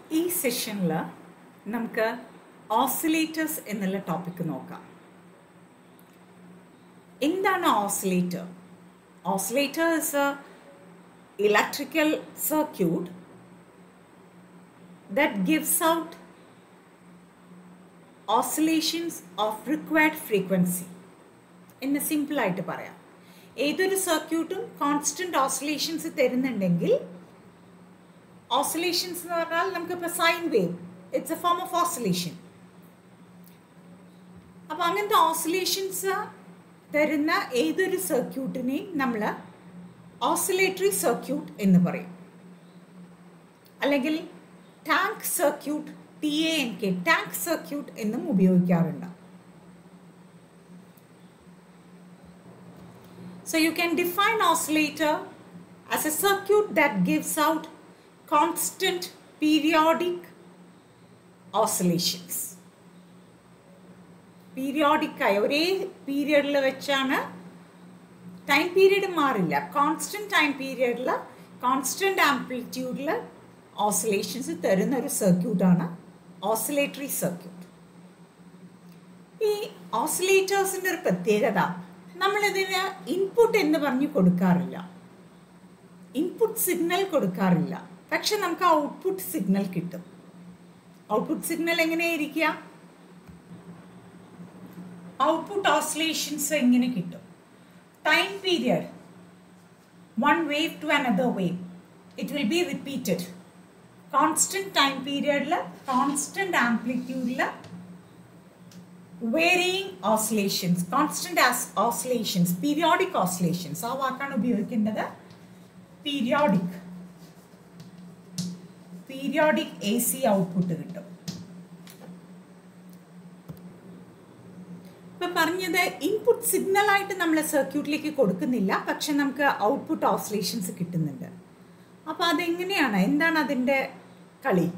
ഈ സെഷനിൽ നമുക്ക് ഓസിലേറ്റേഴ്സ് എന്നുള്ള ടോപ്പിക്ക് നോക്കാം എന്താണ് oscillator oscillator is a electrical circuit that gives out oscillations of required frequency എന്ന് സിമ്പിളായിട്ട് പറയാം ഏതൊരു സർക്യൂട്ടും കോൺസ്റ്റന്റ് ഓസിലേഷൻസ് തരുന്നുണ്ടെങ്കിൽ ഓസിലേഷൻസ് എന്ന് പറഞ്ഞാൽ നമുക്കിപ്പോൾ sine wave it's a form of oscillation അപ്പം അങ്ങനത്തെ ഓസിലേഷൻസ് തരുന്ന ഏതൊരു സർക്യൂട്ടിനെയും നമ്മൾ ഓസിലേറ്ററി സർക്യൂട്ട് എന്ന് പറയും അല്ലെങ്കിൽ tank circuit T A N K tank circuit എന്നും ഉപയോഗിക്കാറുണ്ട് So you can define oscillator as a circuit that gives out constant periodic oscillations. Periodic ആയി ഒരേ പീരിയഡിൽ വെച്ചാണ് ടൈം പീരിയഡ് മാറില്ല കോൺസ്റ്റന്റ് ടൈം പീരിയഡിൽ കോൺസ്റ്റന്റ് ആംപ്ലിറ്റ്യൂഡിൽ ഓസിലേഷൻസ് തരുന്ന ഒരു സർക്യൂട്ടാണ് ഓസിലേറ്ററി സർക്യൂട്ട് ഈ ഓസിലേറ്റേഴ്സിൻ്റെ ഒരു പ്രത്യേകത നമ്മളിതിന് ഇൻപുട്ട് എന്ന് പറഞ്ഞ് കൊടുക്കാറില്ല ഇൻപുട്ട് സിഗ്നൽ കൊടുക്കാറില്ല പക്ഷെ നമുക്ക് ഔട്ട്പുട്ട് സിഗ്നൽ കിട്ടും ഔട്ട്പുട്ട് സിഗ്നൽ എങ്ങനെയായിരിക്കുക ഔട്ട്പുട്ട് ഓസിലേഷൻസ് എങ്ങനെ കിട്ടും time period one wave to another wave it will be repeated constant time പീരിയഡിൽ കോൺസ്റ്റന്റ് ആംപ്ലിറ്റ്യൂഡിൽ varying oscillations constant oscillations periodic oscillations ആ വാക്കാണ് ഉപയോഗിക്കേണ്ടത് periodic periodic A C output കിട്ടും ഇപ്പൊ പറഞ്ഞത് ഇൻപുട്ട് സിഗ്നൽ ആയിട്ട് നമ്മൾ സർക്യൂട്ടിലേക്ക് കൊടുക്കുന്നില്ല പക്ഷെ നമുക്ക് ഔട്ട്പുട്ട് ഓസിലേഷൻസ് കിട്ടുന്നുണ്ട് അപ്പൊ അതെങ്ങനെയാണ് എന്താണ് അതിൻ്റെ കളി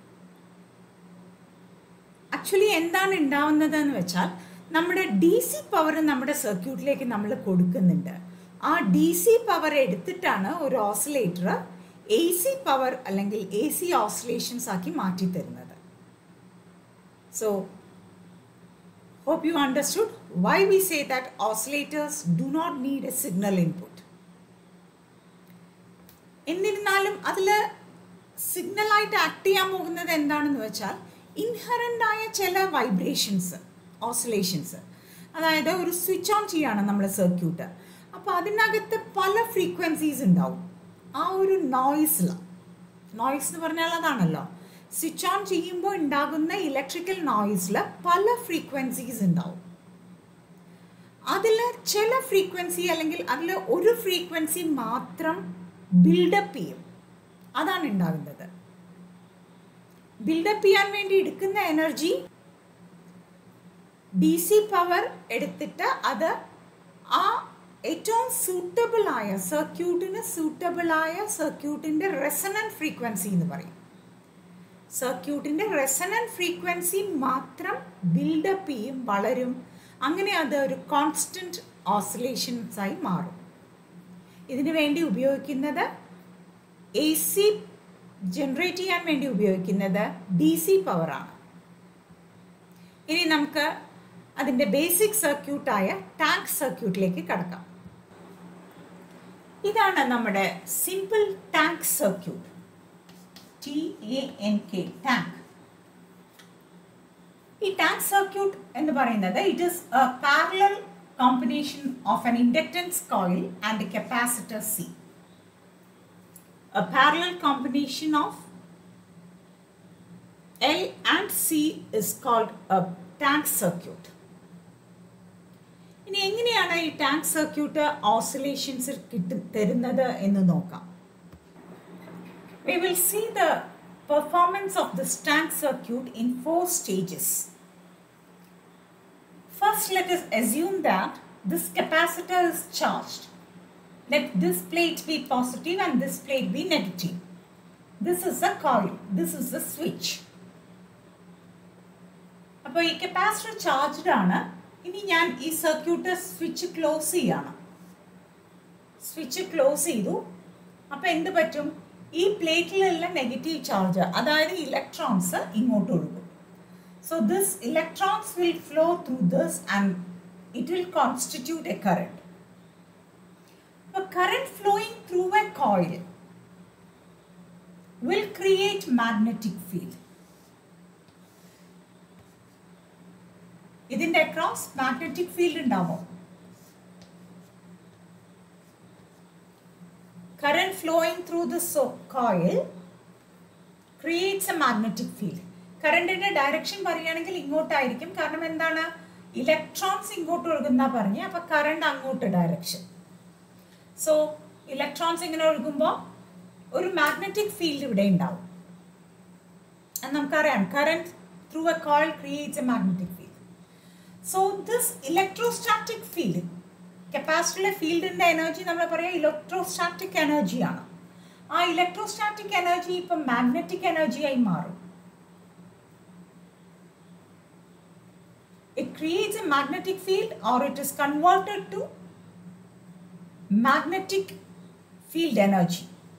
ആക്ച്വലി എന്താണ് ഉണ്ടാവുന്നത് എന്ന് വെച്ചാൽ നമ്മുടെ ഡി സി പവർ നമ്മുടെ സർക്യൂട്ടിലേക്ക് നമ്മൾ കൊടുക്കുന്നുണ്ട് ആ ഡി സി പവർ എടുത്തിട്ടാണ് ഒരു ഓസിലേറ്റർ എ സി പവർ അല്ലെങ്കിൽ എ സി ഓസിലേഷൻസ് ആക്കി മാറ്റി തരുന്നത് so hope you understood why we say that oscillators do not need a signal input എന്നിരുന്നാലും അതിൽ സിഗ്നലായിട്ട് ആക്ട് ചെയ്യാൻ പോകുന്നത് എന്താണെന്ന് വെച്ചാൽ ഇൻഹറൻ്റ് ആയ ചില വൈബ്രേഷൻസ് ഓസിലേഷൻസ് അതായത് ഒരു സ്വിച്ച് ഓൺ ചെയ്യാണ് നമ്മൾ സർക്യൂട്ട് അപ്പോൾ അതിനകത്ത് പല ഫ്രീക്വൻസീസ് ഉണ്ടാവും ആ ഒരു നോയ്സിൽ നോയ്സ് എന്ന് പറഞ്ഞാൽ അതാണല്ലോ സ്വിച്ച് ഓൺ ചെയ്യുമ്പോൾ ഉണ്ടാകുന്ന ഇലക്ട്രിക്കൽ നോയ്സിൽ പല ഫ്രീക്വൻസീസ് ഉണ്ടാവും അതിൽ ചില ഫ്രീക്വൻസി അല്ലെങ്കിൽ അതിൽ ഒരു ഫ്രീക്വൻസി മാത്രം ബിൽഡപ്പ് ചെയ്യും അതാണ് ഉണ്ടാകുന്നത് ബിൽഡപ്പ് ചെയ്യാൻ വേണ്ടി എടുക്കുന്ന എനർജി ഡി സി പവർ എടുത്തിട്ട് അത് ആ ഏറ്റവും സൂട്ടബിൾ ആയ സർക്യൂട്ടിന് സൂട്ടബിൾ ആയ സർക്യൂട്ടിന്റെ റെസണൻ ഫ്രീക്വൻസി എന്ന് പറയും സർക്യൂട്ടിന്റെ റെസണൻ ഫ്രീക്വൻസി മാത്രം ബിൽഡപ്പ് ചെയ്യും വളരും അങ്ങനെ അത് ഒരു കോൺസ്റ്റന്റ് ഓസിലേഷൻസ് ആയി മാറും ഇതിനു വേണ്ടി ഉപയോഗിക്കുന്നത് എ സി ജനറേറ്റ് ചെയ്യാൻ വേണ്ടി ഉപയോഗിക്കുന്നത് ഡി സി പവറാണ് ഇനി നമുക്ക് അതിൻ്റെ ബേസിക് സർക്യൂട്ടായ ടാങ്ക് സർക്യൂട്ടിലേക്ക് കടക്കാം ഇതാണ് നമ്മുടെ simple tank circuit T A N K tank ഈ ടാങ്ക് സർക്യൂട്ട് എന്ന് പറയുന്നത് it is a parallel combination of an inductance coil and capacitor C a parallel combination of L and C is called a tank circuit. ഇനി എങ്ങനെയാണ് ഈ tank circuit oscillations കിട്ടു തരുന്നത് എന്ന് നോക്കാം we will see the performance of this tank circuit in four stages first let us assume that this capacitor is charged let this plate be positive and this plate be negative. This is the coil. This is the switch. അപ്പോൾ ഈ capacitor charged ആണ് ഇനി ഞാൻ ഈ circuit switch close ചെയ്യാണ് switch close ചെയ്തു അപ്പോൾ എന്ത് പറ്റും ഈ പ്ലേറ്റിലുള്ള നെഗറ്റീവ് ചാർജ് അതായത് ഇലക്ട്രോൺസ് ഇങ്ങോട്ട് ഒഴുകും so this electrons will flow through this and it will constitute a current അപ്പോൾ current flowing through a coil will create magnetic field. ഇതിന്റെ അക്രോസ് മാഗ്നറ്റിക് ഫീൽഡ് ഉണ്ടാവും current flowing through the coil creates a magnetic field കറണ്ടിന്റെ direction പറയുകയാണെങ്കിൽ ഇങ്ങോട്ടായിരിക്കും കാരണം എന്താണ് electrons ഇങ്ങോട്ട് ഒഴുകുന്ന പറഞ്ഞ് അപ്പൊ കറണ്ട് അങ്ങോട്ട് ഡയറക്ഷൻ സോ ഇലക്ട്രോൺസ് ഇങ്ങനെ ഒഴുകുമ്പോൾ ഒരു മാഗ്നറ്റിക് ഫീൽഡ് ഇവിടെ ഉണ്ടാവും നമുക്കറിയാം current through a coil creates a magnetic field so this electrostatic field കപ്പാസിറ്റിയിലെ ഫീൽഡിന്റെ എനർജി നമ്മൾ പറയാം ഇലക്ട്രോസ്റ്റാറ്റിക് എനർജിയാണ് ആ ഇലക്ട്രോസ്റ്റാറ്റിക് എനർജി ഇപ്പം മാഗ്നറ്റിക് എനർജിയായി മാറും it creates a magnetic field or it is converted to magnetic field energy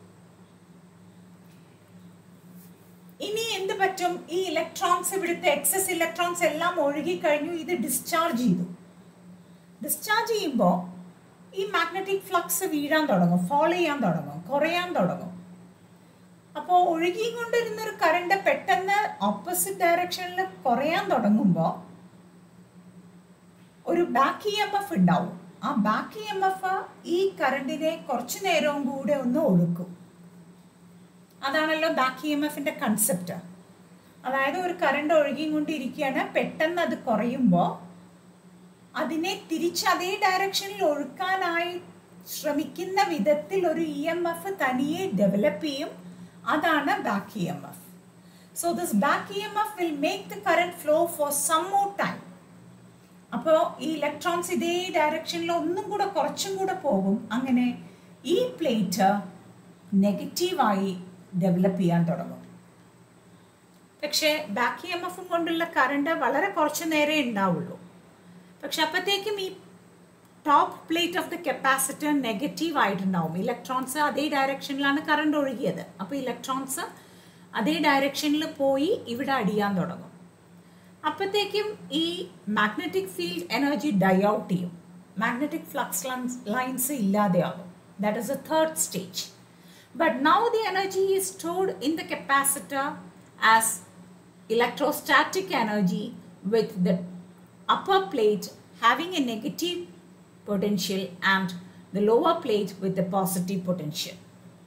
ഇനി എന്ത് പറ്റും ഈ ഇലക്ട്രോൺസ് ഇവിടുത്തെ എക്സസ് ഇലക്ട്രോൺസ് എല്ലാം ഒഴുകി കഴിഞ്ഞു ഇത് ഡിസ്ചാർജ് ചെയ്തു ഡിസ്ചാർജ് ചെയ്യുമ്പോൾ ഈ മാഗ്നറ്റിക് ഫ്ലക്സ് വീഴാൻ തുടങ്ങും ഫോളോ ചെയ്യാൻ തുടങ്ങും കുറയാൻ തുടങ്ങും അപ്പോൾ ഒഴുകിക്കൊണ്ടിരുന്ന ഒരു കറണ്ട് പെട്ടെന്ന് ഓപ്പോസിറ്റ് ഡയറക്ഷനിൽ കുറയാൻ തുടങ്ങുമ്പോൾ ഒരു ബാക്ക് ഇ എം എഫ് ഉണ്ടാവും ആ ബാക്ക് ഇ എം എഫ് ഈ കറണ്ടിനെ കുറച്ചു നേരവും കൂടെ ഒന്ന് ഒഴുക്കും അതാണല്ലോ ബാക്ക് ഇ എം എഫിന്റെ കൺസെപ്റ്റ് അതായത് ഒരു കറണ്ട് ഒഴുകിക്കൊണ്ടിരിക്കുകയാണ് പെട്ടെന്ന് അത് കുറയുമ്പോൾ അതിനെ തിരിച്ച് അതേ ഡയറക്ഷനിൽ ഒഴുക്കാനായി ശ്രമിക്കുന്ന വിധത്തിൽ ഒരു ഇ എം എഫ് തനിയെ ഡെവലപ്പ് ചെയ്യും അതാണ് back E M F so this back E M F will make the current flow for some more time അപ്പോൾ ഈ ഇലക്ട്രോൺസ് ഇതേ ഡയറക്ഷനിൽ ഒന്നും കൂടെ കുറച്ചും കൂടെ പോകും അങ്ങനെ ഈ പ്ലേറ്റ് നെഗറ്റീവായി ഡെവലപ്പ് ചെയ്യാൻ തുടങ്ങും പക്ഷേ ബാക്ക് ഇ എം എഫും കൊണ്ടുള്ള കറണ്ട് വളരെ കുറച്ച് നേരമേ ഉണ്ടാവുള്ളൂ പക്ഷെ അപ്പോഴത്തേക്കും ഈ top plate of the capacitor negative ആയിട്ടുണ്ടാവും ഇലക്ട്രോൺസ് അതേ ഡയറക്ഷനിലാണ് കറണ്ട് ഒഴുകിയത് അപ്പോൾ ഇലക്ട്രോൺസ് അതേ ഡയറക്ഷനിൽ പോയി ഇവിടെ അടിയാൻ തുടങ്ങും അപ്പോഴത്തേക്കും ഈ magnetic field energy die out ചെയ്യും മാഗ്നറ്റിക് ഫ്ലക്സ് ലൈൻസ് ഇല്ലാതെയാകും that is a third stage but now the energy is stored in the capacitor as electrostatic energy with the upper plate having a negative potential and the lower plate with the positive potential.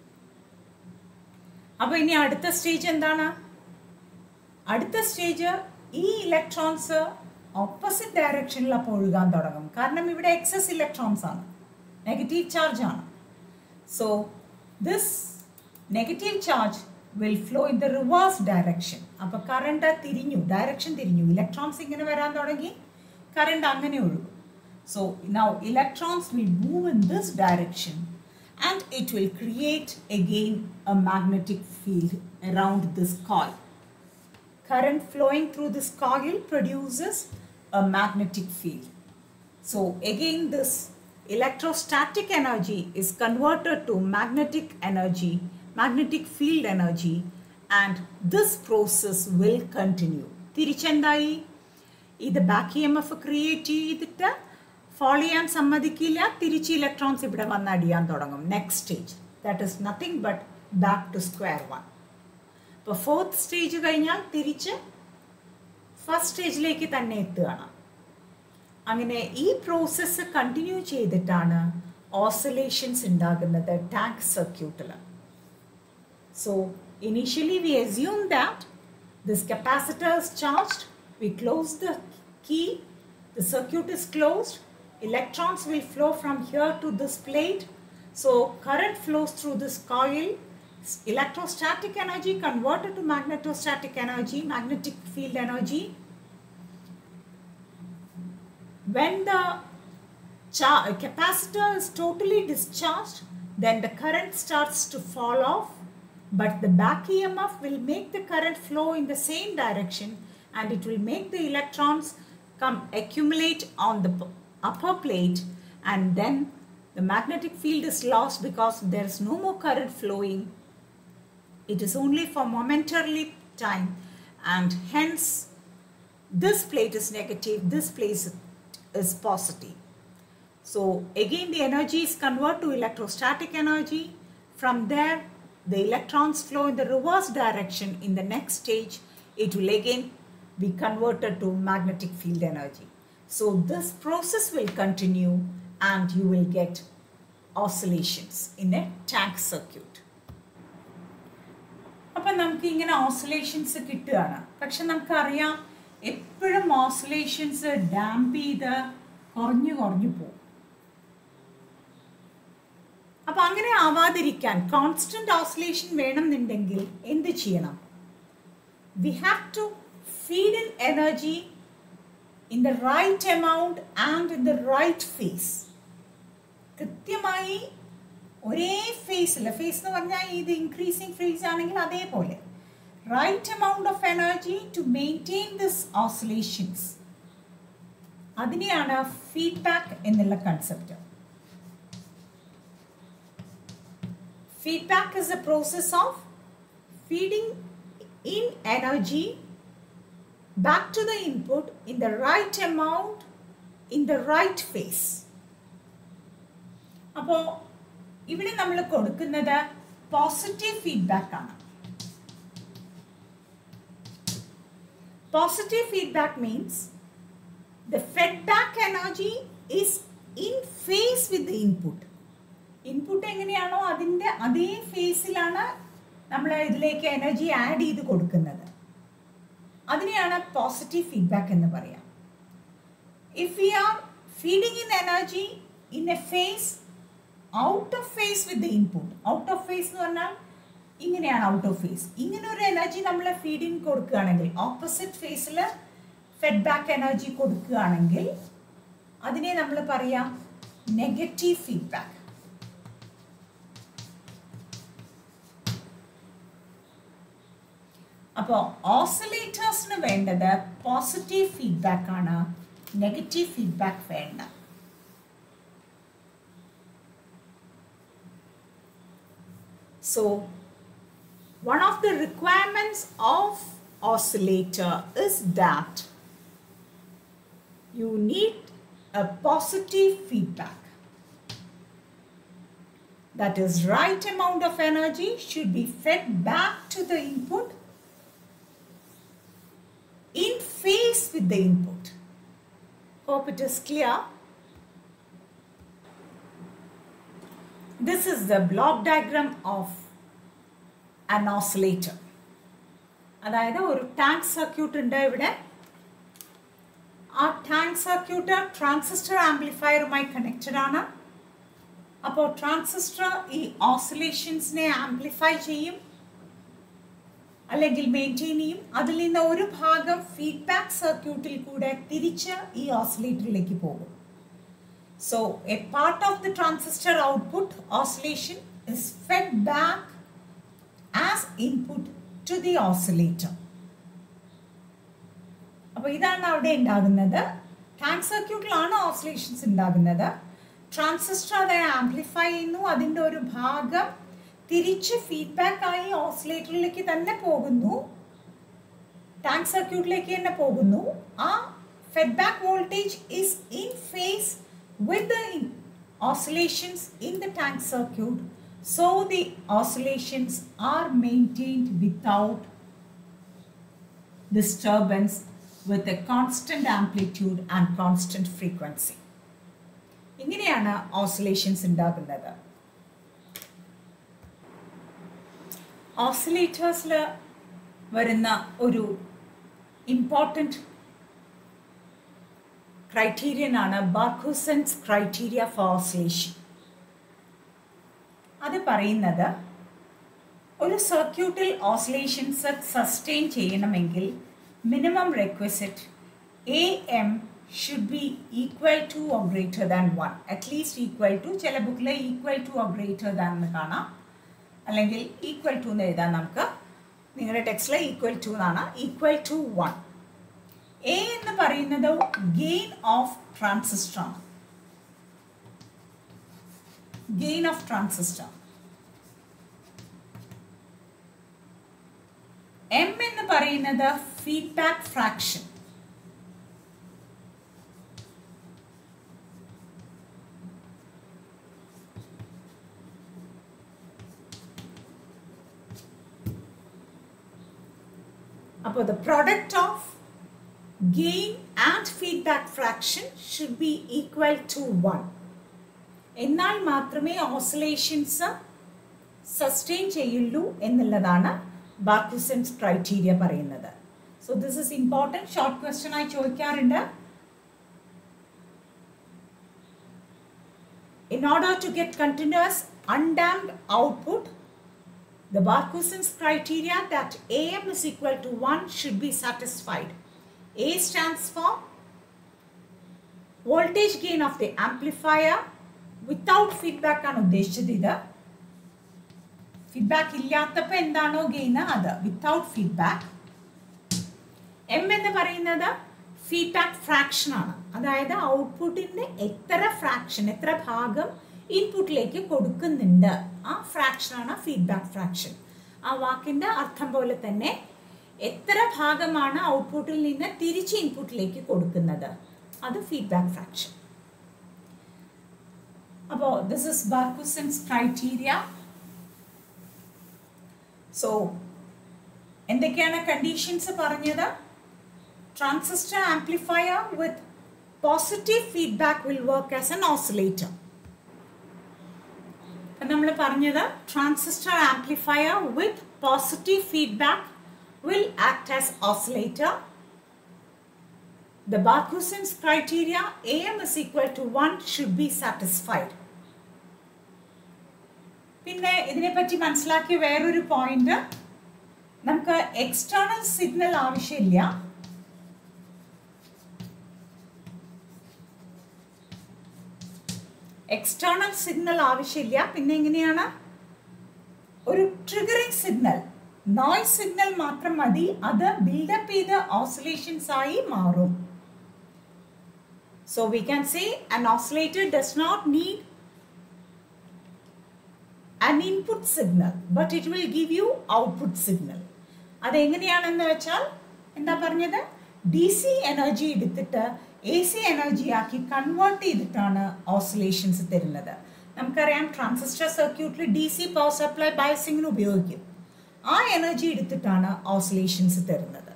അപ്പോൾ ഇനി അടുത്ത stage എന്താണ് അടുത്ത stage ഈ electrons opposite ഡയറക്ഷനിൽ അപ്പോൾ ഒഴുകാൻ തുടങ്ങും കാരണം ഇവിടെ എക്സസ് ഇലക്ട്രോൺസ് ആണ് നെഗറ്റീവ് ചാർജ് ആണ് so this negative charge will flow in the reverse direction അപ്പോൾ കറണ്ട് തിരിഞ്ഞു ഡയറക്ഷൻ തിരിഞ്ഞു ഇലക്ട്രോൺസ് ഇങ്ങനെ വരാൻ തുടങ്ങി കറണ്ട് അങ്ങനെ ഒഴുകും so now electrons will move in this direction and it will create again a magnetic field around this coil current flowing through this coil produces a magnetic field. So again this electrostatic energy is converted to magnetic energy, magnetic field energy and this process will continue. തിരിച്ചെന്തായി ഇത് back E M F create ചെയ്തിട്ട് follow ചെയ്യാൻ സമ്മതിക്കില്ല തിരിച്ച് electrons ഇവിടെ വന്ന് അടിയാൻ തുടങ്ങും next stage that is nothing but back to square one അപ്പോൾ ഫോർത്ത് സ്റ്റേജ് കഴിഞ്ഞാൽ തിരിച്ച് ഫസ്റ്റ് സ്റ്റേജിലേക്ക് തന്നെ എത്തുകയാണ് അങ്ങനെ ഈ പ്രോസസ്സ് കണ്ടിന്യൂ ചെയ്തിട്ടാണ് ഓസലേഷൻസ് ഉണ്ടാകുന്നത് ടാങ്ക് സർക്യൂട്ടിൽ so initially we assume that this capacitor is charged we close the key the circuit is closed electrons will flow from here to this plate so current flows through this coil electrostatic energy converted to magnetostatic energy, magnetic field energy. When the char- capacitor is totally discharged, then the current starts to fall off, but the back EMF will make the current flow in the same direction and it will make the electrons come accumulate on the p- upper plate and then the magnetic field is lost because there is no more current flowing it is only for momentarily time and hence this plate is negative this place is positive so again the energy is converted to electrostatic energy from there the electrons flow in the reverse direction in the next stage it will again be converted to magnetic field energy so this process will continue and you will get oscillations in a tank circuit അപ്പം നമുക്ക് ഇങ്ങനെ oscillations കിട്ടുകയാണ് പക്ഷെ നമുക്കറിയാം എപ്പോഴും oscillations damp ചെയ്ത് കുറഞ്ഞു കുറഞ്ഞു പോകും അപ്പം അങ്ങനെ ആവാതിരിക്കാൻ കോൺസ്റ്റന്റ് ഓസിലേഷൻ വേണമെന്നുണ്ടെങ്കിൽ എന്ത് ചെയ്യണം we have to feed in energy in the right amount and in the right phase കൃത്യമായി ഒരേ ഫേസിൽ ഫേസ് എന്ന് പറഞ്ഞാൽ ഇത് ഇൻക്രീസിങ് ഫേസ് ആണെങ്കിൽ അതേപോലെ right amount of energy to maintain this oscillations അതിനെയാണ് ഫീഡ്ബാക്ക് എന്നുള്ള concept feedback is a process of feeding in energy back to the input in the right amount in the right phase അപ്പോൾ ഇവിടെ നമ്മൾ കൊടുക്കുന്നത് positive feedback ആണ് positive feedback means the feedback energy is in phase with input input എങ്ങനെയാണോ അതിൻ്റെ അതേ ഫേസിലാണ് നമ്മൾ ഇതിലേക്ക് എനർജി ആഡ് ചെയ്ത് കൊടുക്കുന്നത് അതിനെയാണ് പോസിറ്റീവ് ഫീഡ്ബാക്ക് എന്ന് പറയാം if we are feeding in energy in a phase out of phase with the input out of phase എന്ന് പറഞ്ഞാൽ ഇങ്ങനെയാണ് ഔട്ട് ഓഫ് ഫേസ് ഇങ്ങനെ ഒരു എനർജി നമ്മൾ ഫീഡിങ് കൊടുക്കുകയാണെങ്കിൽ ഓപ്പോസിറ്റ് ഫേസിൽ ഫെഡ്ബാക്ക് എനർജി കൊടുക്കുകയാണെങ്കിൽ അതിനെ നമ്മൾ പറയാം നെഗറ്റീവ് ഫീഡ്ബാക്ക് അപ്പോൾ ഓസിലേറ്റേഴ്സിന് വേണ്ടത് പോസിറ്റീവ് ഫീഡ്ബാക്ക് ആണ് നെഗറ്റീവ് ഫീഡ്ബാക്ക് വേണ്ട So, one of the requirements of oscillator is that you need a positive feedback. That is, right amount of energy should be fed back to the input in phase with the input. Hope it is clear. This is the block diagram of an oscillator. അതായത് ഒരു tank circuit ഉണ്ട് ഇവിടെ ആ tank circuit transistor ആംപ്ലിഫയറുമായി connected ആണ് അപ്പോൾ transistor ഈ ഓസിലേഷൻസിനെ amplify ചെയ്യും അല്ലെങ്കിൽ മെയിൻറ്റെയിൻ ചെയ്യും അതിൽ നിന്ന് ഒരു ഭാഗം ഫീഡ്ബാക്ക് സർക്യൂട്ടിൽ കൂടെ തിരിച്ച് ഈ ഓസിലേറ്ററിലേക്ക് പോകും So a part of the transistor output oscillation is fed back as input to the oscillator. അപ്പോൾ ഇതാണ് അവിടെ ഉണ്ടാകുന്നത് ടാങ്ക് സർക്യൂട്ടിലാണ് ഓസിലേഷൻസ് ഉണ്ടാകുന്നത് ട്രാൻസിസ്റ്റർ അത് ആംപ്ലിഫൈ ചെയ്യുന്നു അതിൻ്റെ ഒരു ഭാഗം തിരിച്ച് ഫീഡ്ബാക്ക് ആയി ഓസിലേറ്ററിലേക്ക് തന്നെ പോകുന്നു ടാങ്ക് സർക്യൂട്ടിലേക്ക് തന്നെ പോകുന്നു ആ feedback voltage is in phase with the oscillations in the tank circuit so the oscillations are maintained without disturbance with a constant amplitude and constant frequency ഇങ്ങനെയാണ് ഓസിലേഷൻസ് ഉണ്ടാകുന്നത് ഓസിലേറ്റേഴ്സിൽ വരുന്ന ഒരു ഇമ്പോർട്ടൻറ്റ് ക്രൈറ്റീരിയൻ ആണ് ബാർക്കോസൻസ് ക്രൈറ്റീരിയ ഫോർ ഓസിലേഷൻ അത് പറയുന്നത് ഒരു സർക്യൂട്ടിൽ ഓസിലേഷൻസ് സസ്റ്റെയിൻ ചെയ്യണമെങ്കിൽ minimum requisite A M should be equal to or greater than one at least equal to ചില ബുക്കിൽ equal to or greater than എന്ന് കാണാം അല്ലെങ്കിൽ ഈക്വൽ ടു എന്ന് എഴുതാം നമുക്ക് നിങ്ങളുടെ ടെക്സ്റ്റിൽ ഈക്വൽ ടു എന്നാണ് ഈക്വൽ ടു വൺ എ എന്ന് പറയുന്നത് ഗെയിൻ ഓഫ് ട്രാൻസിസ്റ്റർ ആണ് ഗെയിൻ ഓഫ് ട്രാൻസിസ്റ്റർ എം എന്ന് പറയുന്നത് ഫീഡ്ബാക്ക് ഫ്രാക്ഷൻ അപ്പോൾ the product of gain and feedback fraction should be equal to one എന്നാൽ മാത്രമേ ഓസിലേഷൻസ് സസ്റ്റെയിൻ ചെയ്യുള്ളൂ എന്നുള്ളതാണ് ബാർക്കുസൻസ് ക്രൈറ്റീരിയ പറയുന്നത് so this is important short question ആയി ചോദിക്കാറുണ്ട് In order to get continuous undamped output, the Barkhusen's criteria that AM is equal to 1 should be satisfied. A stands for voltage gain of the amplifier without feedback ആണ് ഉദ്ദേശിച്ചത് ഇത് feedback ഇല്ലാത്തപ്പോൾ എന്താണോ gain അത് without feedback M എന്ന് പറയുന്നത് feedback fraction ആണ് അതായത് ഔട്ട്പുട്ടിന്റെ എത്ര ഫ്രാക്ഷൻ എത്ര ഭാഗം ഇൻപുട്ടിലേക്ക് കൊടുക്കുന്നുണ്ട് ആ ഫ്രാക്ഷൻ ആണ് ഫീഡ്ബാക്ക് ഫ്രാക്ഷൻ ആ വാക്കിന്റെ അർത്ഥം പോലെ തന്നെ എത്ര ഭാഗമാണ് ഔട്ട്പുട്ടിൽ നിന്ന് തിരിച്ച് ഇൻപുട്ടിലേക്ക് കൊടുക്കുന്നത് അത് ഫീഡ്ബാക്ക് ഫ്രാക്ഷൻ അപ്പോൾ this is Barkhausen's criteria so എന്തൊക്കെയാണ് കണ്ടീഷൻസ് പറഞ്ഞത് transistor amplifier with positive feedback will work as an oscillator. നമ്മൾ പറഞ്ഞത് transistor amplifier with positive feedback will act as oscillator the Barkhausen's criteria A M is equal to one should be satisfied പിന്നെ ഇതിനെപ്പറ്റി മനസ്സിലാക്കിയ വേറൊരു point നമുക്ക് external signal ആവശ്യമില്ല external signal ആവശ്യമില്ല പിന്നെ എങ്ങനെയാണ് ഒരു ട്രിഗറിംഗ് സിഗ്നൽ നോയ്സ് സിഗ്നൽ മാത്രം മതി അത് ബിൽഡപ്പ് ചെയ്ത് ഓസിലേഷൻസ് ആയി മാറും so we can say an oscillator does not need an input signal but it will give you output signal അതെങ്ങനെയാണെന്ന് വെച്ചാൽ എന്താ പറഞ്ഞത് ഡി സി എനർജി എടുത്തിട്ട് എ സി എനർജി ആക്കി കൺവേർട്ട് ചെയ്തിട്ടാണ് ഓസിലേഷൻസ് തരുന്നത് നമുക്കറിയാം ട്രാൻസിസ്റ്റർ സർക്യൂട്ടിൽ ഡി സി പവർ സപ്ലൈ ബയസിങ്ങിന് ഉപയോഗിക്കും ആ എനർജി എടുത്തിട്ടാണ് ഓസിലേഷൻസ് തരുന്നത്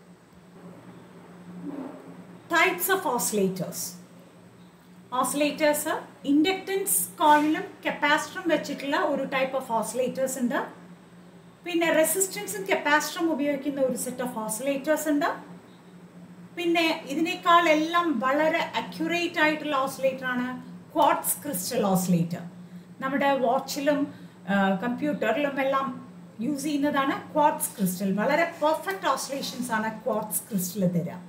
types of oscillators oscillators inductance കോയിലും കപ്പാസിറ്ററും വെച്ചിട്ടുള്ള ഒരു ടൈപ്പ് ഓഫ് ഓസിലേറ്റേഴ്സ് ഉണ്ട് പിന്നെ റെസിസ്റ്റൻസും കപ്പാസിറ്ററും ഉപയോഗിക്കുന്ന ഒരു സെറ്റ് ഓഫ് ഓസിലേറ്റേഴ്സ് ഉണ്ട് പിന്നെ ഇതിനേക്കാൾ എല്ലാം വളരെ അക്യുറേറ്റ് ആയിട്ടുള്ള ഓസിലേറ്റർ ആണ് ക്വാർട്സ് ക്രിസ്റ്റൽ ഓസിലേറ്റർ നമ്മുടെ വാച്ചിലും കമ്പ്യൂട്ടറിലും എല്ലാം യൂസ് ചെയ്യുന്നതാണ് ക്വാർട്സ് ക്രിസ്റ്റൽ വളരെ പെർഫെക്റ്റ് ഓസിലേഷൻസ് ആണ് ക്വാർട്സ് ക്രിസ്റ്റൽ തരിക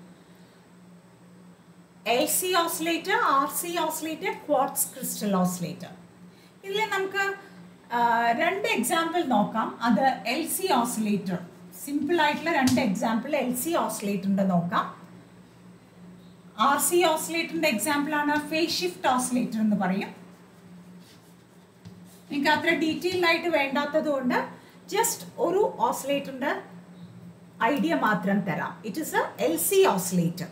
L C oscillator R C oscillator quartz crystal oscillator ഇതിൽ നമുക്ക് രണ്ട് എക്സാമ്പിൾ നോക്കാം അത് എൽ സി ഓസിലേറ്റർ സിമ്പിൾ ആയിട്ടുള്ള രണ്ട് എക്സാമ്പിൾ എൽ സി ഓസിലേറ്ററിൻ്റെ നോക്കാം ആർ സി ഓസിലേറ്ററിൻ്റെ എക്സാമ്പിൾ ആണ് ഫേസ് ഷിഫ്റ്റ് ഓസിലേറ്റർ എന്ന് പറയും നിങ്ങൾക്ക് അത്ര ഡീറ്റെയിൽ ആയിട്ട് വേണ്ടാത്തത് കൊണ്ട് ജസ്റ്റ് ഒരു ഓസിലേറ്ററിൻ്റെ ഐഡിയ മാത്രം തരാം it is a L C oscillator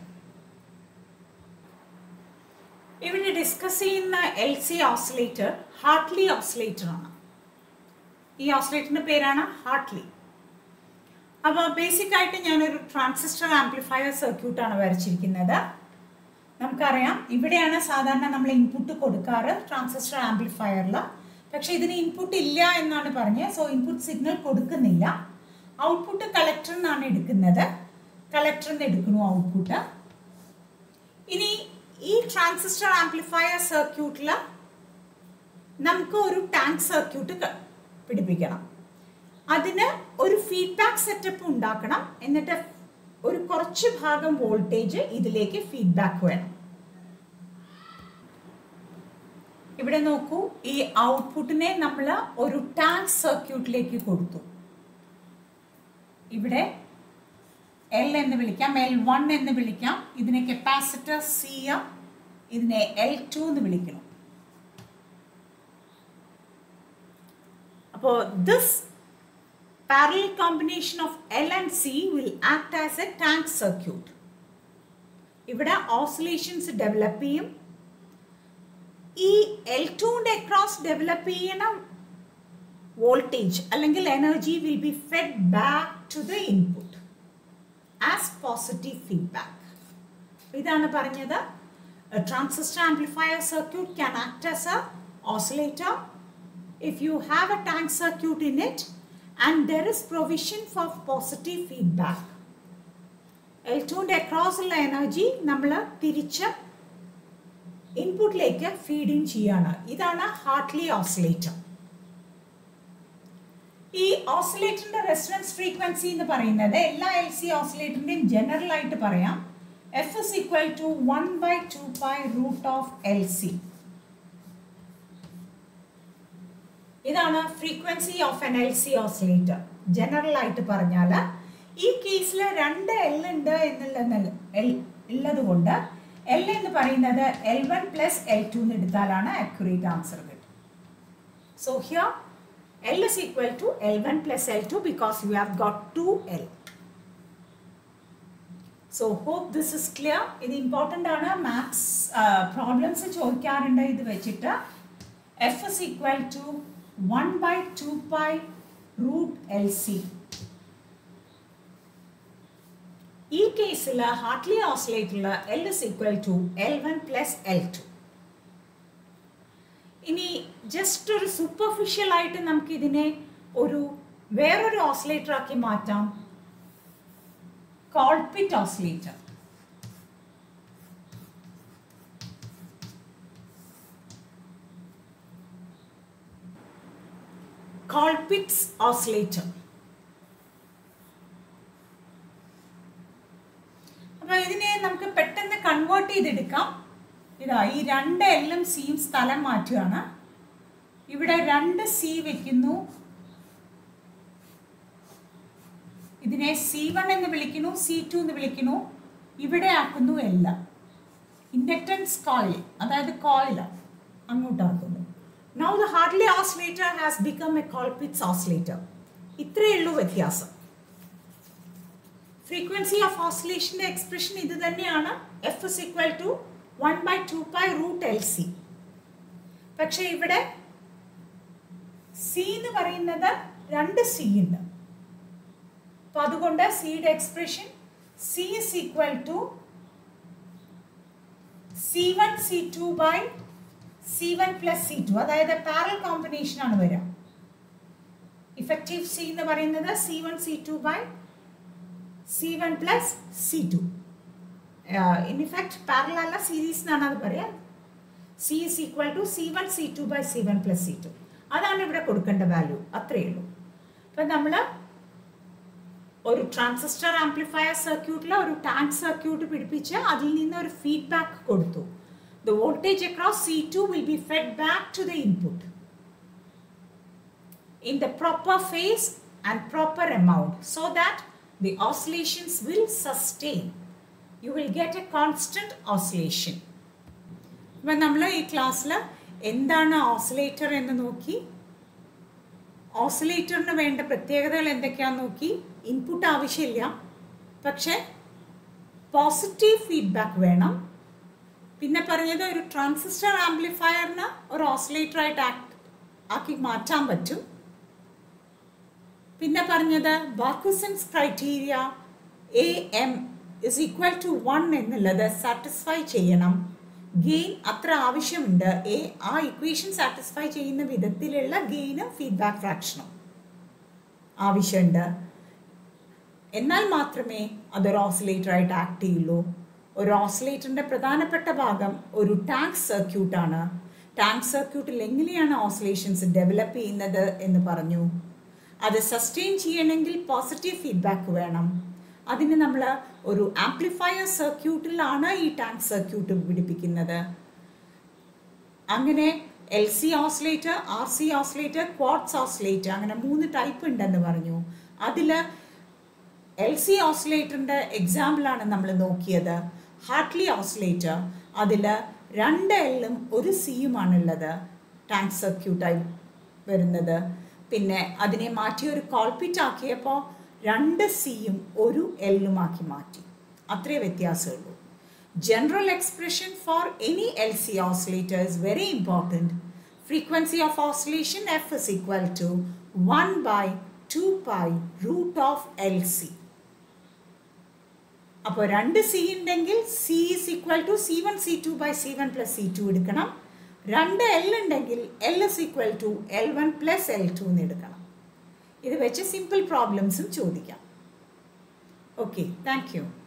ഇവിടെ ഡിസ്കസ് ചെയ്യുന്ന L C oscillator Hartley oscillator ആണ് ഈ ഓസിലേറ്ററിന്റെ പേരാണ് ഹാർട്ട്ലി അപ്പോൾ ബേസിക് ആയിട്ട് ഞാനൊരു ട്രാൻസിസ്റ്റർ ആംപ്ലിഫയർ സർക്യൂട്ടാണ് വരച്ചിരിക്കുന്നത് നമുക്കറിയാം ഇവിടെയാണ് സാധാരണ നമ്മൾ ഇൻപുട്ട് കൊടുക്കാറ് ട്രാൻസിസ്റ്റർ ആംപ്ലിഫയറിൽ പക്ഷെ ഇതിന് ഇൻപുട്ട് ഇല്ല എന്നാണ് പറഞ്ഞത് സോ ഇൻപുട്ട് സിഗ്നൽ കൊടുക്കുന്നില്ല ഔട്ട്പുട്ട് കളക്ടറിൽ നിന്നാണ് എടുക്കുന്നത് കളക്ടറിൽ നിന്ന് എടുക്കുന്നു ഔട്ട്പുട്ട് ഇനി ഈ ട്രാൻസിസ്റ്റർ ആംപ്ലിഫയർ സർക്യൂട്ടിൽ നമുക്ക് ഒരു ടാങ്ക് സർക്യൂട്ട് പിടിപ്പിക്കണം അതിന് ഒരു ഫീഡ്ബാക്ക് സെറ്റപ്പ് ഉണ്ടാക്കണം എന്നിട്ട് ഒരു കുറച്ച് ഭാഗം വോൾട്ടേജ് ഇതിലേക്ക് ഫീഡ്ബാക്ക് വേണം ഇവിടെ നോക്കൂ ഈ ഔട്ട്പുട്ടിനെ നമ്മൾ ഒരു ടാങ്ക് സർക്യൂട്ടിലേക്ക് കൊടുത്തു ഇവിടെ എൽ എന്ന് വിളിക്കാം എൽ വൺ എന്ന് വിളിക്കാം ഇതിനെ കപ്പാസിറ്റർ സി എം ഇതിനെ എൽ ടു എന്ന് വിളിക്കണം അപ്പോൾ this parallel combination of L and C will act as a tank circuit. ഇവിടെ ഓസിലേഷൻസ് ഡെവലപ്പ് ചെയ്യും ഈ എൽ ടുവിൻ്റെ അക്രോസ് ഡെവലപ്പ് ചെയ്യണ വോൾട്ടേജ് അല്ലെങ്കിൽ energy will be fed back to the input as positive feedback ഇതാണ് പറഞ്ഞത് transistor amplifier circuit can act as a oscillator if you have a tank circuit in it and there is provision for positive feedback. L ടുവിൻ്റെ across ഉള്ള energy നമ്മൾ തിരിച്ച് ഇൻപുട്ടിലേക്ക് feeding ചെയ്യാണ് ഇതാണ് Hartley oscillator ഈ ഓസിലേറ്ററിന്റെ റെസിഡൻസ് ഫ്രീക്വൻസി എന്ന് പറയുന്നത് എല്ലാ എൽ സി ഓസിലേറ്ററിന്റെയും ജനറൽ ആയിട്ട് പറയാം F is equal to one by two by root of L C ഇതാണ് frequency of an L C oscillator general ആയിട്ട് പറഞ്ഞാൽ ഈ കേസിൽ രണ്ട് എൽ ഉണ്ട് എന്നുള്ള എൽ ഉള്ളത് കൊണ്ട് എൽ എന്ന് പറയുന്നത് L one plus L two എന്ന് എടുത്താലാണ് അക്യുറേറ്റ് ആൻസർ കിട്ടും so here L is equal to L one plus L two because you have got two L so hope this is clear ഇത് important ആണ് maths problems ചോദിക്കാറുണ്ട് ഇത് വെച്ചിട്ട് F is equal to 1 by 2 pi root LC. ഈ കേസിൽ Hartley ഓസിലേറ്ററിൽ L is equal to L one plus L two ഇനി just ഒരു സൂപ്പർഫിഷ്യൽ ആയിട്ട് നമുക്ക് ഇതിനെ ഒരു വേറൊരു ഓസിലേറ്റർ ആക്കി മാറ്റാം കോൾപിറ്റ് ഓസിലേറ്റർ കോൾപിറ്റ്സ് ഓസിലേറ്റർ അപ്പൊ ഇതിനെ നമുക്ക് പെട്ടെന്ന് കൺവേർട്ട് ചെയ്തെടുക്കാം ഇതാ ഈ രണ്ട് എല്ലും സിയും സ്ഥലം മാറ്റുകയാണ് ഇവിടെ രണ്ട് സി വെക്കുന്നു ഇതിനെ സി വൺ എന്ന് വിളിക്കുന്നു സി ടു എന്ന് വിളിക്കുന്നു ഇവിടെ ആക്കുന്നു എല്ലാം ഇൻഡക്റ്റൻസ് കോയിൽ അതായത് കോയിൽ അങ്ങോട്ടാക്കുന്നു now the Hartley oscillator has become a Colpitts oscillator ഇത്രയേ ഉള്ളൂ വ്യത്യാസം ഫ്രീക്വൻസി ഓഫ് ഓസിലേഷൻ്റെ എക്സ്പ്രഷൻ ഇത് തന്നെയാണ് F is equal to one by two by root L C പക്ഷെ ഇവിടെ സി എന്ന് പറയുന്നത് രണ്ട് സി ഉണ്ട് അപ്പൊ അതുകൊണ്ട് സിയുടെ expression C is equal to C one C two by C one plus C two അതായത് പാരൽ കോമ്പിനേഷൻ ആണ് വരിക ഇഫക്റ്റീവ് സി എന്ന് പറയുന്നത് C one C two by C one plus C two in effect parallel അല്ല series എന്നാണ് അത് പറയാം C is equal to C one C two by C one plus C two അതാണ് ഇവിടെ കൊടുക്കേണ്ട വാല്യൂ അത്രയേ ഉള്ളൂ അപ്പം നമ്മൾ ഒരു ട്രാൻസിസ്റ്റർ ആംപ്ലിഫയർ സർക്യൂട്ടിൽ ഒരു ടാങ്ക് സർക്യൂട്ട് പിടിപ്പിച്ച് അതിൽ നിന്ന് ഒരു ഫീഡ്ബാക്ക് കൊടുത്തു the voltage across C2 will be fed back to the input in the proper phase and proper amount so that the oscillations will sustain. You will get a constant oscillation. അപ്പം നമ്മൾ ഈ ക്ലാസ്സിൽ എന്താണ് oscillator എന്ന് നോക്കി ഓസിലേറ്ററിന് വേണ്ട പ്രത്യേകതകൾ എന്തൊക്കെയാണെന്ന് നോക്കി ഇൻപുട്ട് ആവശ്യമില്ല പക്ഷേ പോസിറ്റീവ് ഫീഡ്ബാക്ക് വേണം പിന്നെ പറഞ്ഞത് ഒരു ട്രാൻസിസ്റ്റർ ആംപ്ലിഫയറിന് ഒരു ഓസിലേറ്റർ ആയിട്ട് ആക്ട് ആക്കി മാറ്റാൻ പറ്റും പിന്നെ പറഞ്ഞത് Barkhausen's criteria A M is equal to one എന്നുള്ളത് സാറ്റിസ്ഫൈ ചെയ്യണം ഗെയിൻ അത്ര ആവശ്യമുണ്ട് എ ആ ഇക്വേഷൻ സാറ്റിസ്ഫൈ ചെയ്യുന്ന വിധത്തിലുള്ള ഗെയിനും ഫീഡ്ബാക്ക് ഫ്രാക്ഷനും ആവശ്യമുണ്ട് എന്നാൽ മാത്രമേ അതൊരു ഓസിലേറ്റർ ആയിട്ട് ആക്ട് ചെയ്യുള്ളൂ ഒരു ഓസിലേറ്ററിന്റെ പ്രധാനപ്പെട്ട ഭാഗം ഒരു ടാങ്ക് സർക്യൂട്ടാണ് ടാങ്ക് സർക്യൂട്ടിൽ എങ്ങനെയാണ് ഓസിലേഷൻസ് ഡെവലപ്പ് ചെയ്യുന്നത് എന്ന് പറഞ്ഞു അത് സസ്റ്റെയിൻ ചെയ്യണമെങ്കിൽ പോസിറ്റീവ് ഫീഡ്ബാക്ക് വേണം അതിന് നമ്മൾ ഒരു ആംപ്ലിഫയർ സർക്യൂട്ടിലാണ് ഈ ടാങ്ക് സർക്യൂട്ട് പിടിപ്പിക്കുന്നത് അങ്ങനെ L C oscillator R C oscillator quartz oscillator അങ്ങനെ മൂന്ന് ടൈപ്പ് ഉണ്ടെന്ന് പറഞ്ഞു അതിൽ എൽ സി ഓസിലേറ്ററിൻ്റെ എക്സാമ്പിളാണ് നമ്മൾ നോക്കിയത് ഹാർട്ട്ലി ഓസിലേറ്റർ അതിൽ രണ്ട് എല്ലും ഒരു സിയുമാണുള്ളത് ടാങ്ക് സർക്യൂട്ടായി വരുന്നത് പിന്നെ അതിനെ മാറ്റി ഒരു കോൾപിറ്റ് ആക്കിയപ്പോൾ രണ്ട് സിയും ഒരു എല്ലും ആക്കി മാറ്റി അത്രേ വ്യത്യാസമുള്ളൂ general expression for any L C oscillator is very important frequency of oscillation F is equal to one by two pi root of L C അപ്പോൾ രണ്ട് സി ഉണ്ടെങ്കിൽ C is equal to C one C two by C one plus C two എടുക്കണം രണ്ട് L ഉണ്ടെങ്കിൽ L is equal to L one plus L two എന്ന് എടുക്കണം ഇത് വെച്ച് സിമ്പിൾ പ്രോബ്ലംസും ചോദിക്കാം ഓക്കെ താങ്ക് യു